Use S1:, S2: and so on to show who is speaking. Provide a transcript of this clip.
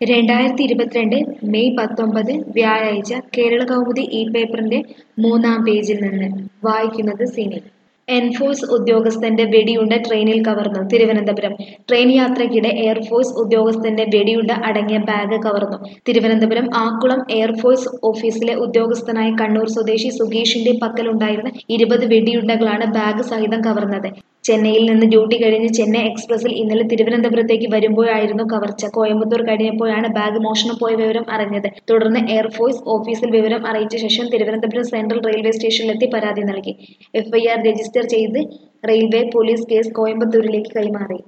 S1: രണ്ടായിരത്തി ഇരുപത്തിരണ്ട് മെയ് പത്തൊമ്പത് വ്യാഴാഴ്ച കേരള കൗമുദി ഈ പേപ്പറിന്റെ മൂന്നാം പേജിൽ നിന്ന് വായിക്കുന്നത് സിനി എൻഫോഴ്സ് ഉദ്യോഗസ്ഥന്റെ വെടിയുണ്ട ട്രെയിനിൽ കവർന്നു തിരുവനന്തപുരം ട്രെയിൻ യാത്രയ്ക്കിടെ എയർഫോഴ്സ് ഉദ്യോഗസ്ഥന്റെ വെടിയുണ്ട അടങ്ങിയ ബാഗ് കവർന്നു തിരുവനന്തപുരം ആക്കുളം എയർഫോഴ്സ് ഓഫീസിലെ ഉദ്യോഗസ്ഥനായ കണ്ണൂർ സ്വദേശി സുഗേഷിന്റെ പക്കലുണ്ടായിരുന്ന ഇരുപത് വെടിയുണ്ടകളാണ് ബാഗ് സഹിതം കവർന്നത് ചെന്നൈയിൽ നിന്ന് ഡ്യൂട്ടി കഴിഞ്ഞ് ചെന്നൈ എക്സ്പ്രസിൽ ഇന്നലെ തിരുവനന്തപുരത്തേക്ക് വരുമ്പോഴായിരുന്നു കവർച്ച കോയമ്പത്തൂർ കഴിഞ്ഞപ്പോഴാണ് ബാഗ് മോഷണം പോയ വിവരം അറിഞ്ഞത് തുടർന്ന് എയർഫോഴ്സ് ഓഫീസിൽ വിവരം അറിയിച്ച ശേഷം തിരുവനന്തപുരം സെൻട്രൽ റെയിൽവേ സ്റ്റേഷനിലെത്തി പരാതി നൽകി എഫ്ഐആർ രജിസ്റ്റർ ചെയ്ത് റെയിൽവേ പോലീസ് കേസ് കോയമ്പത്തൂരിലേക്ക് കൈമാറി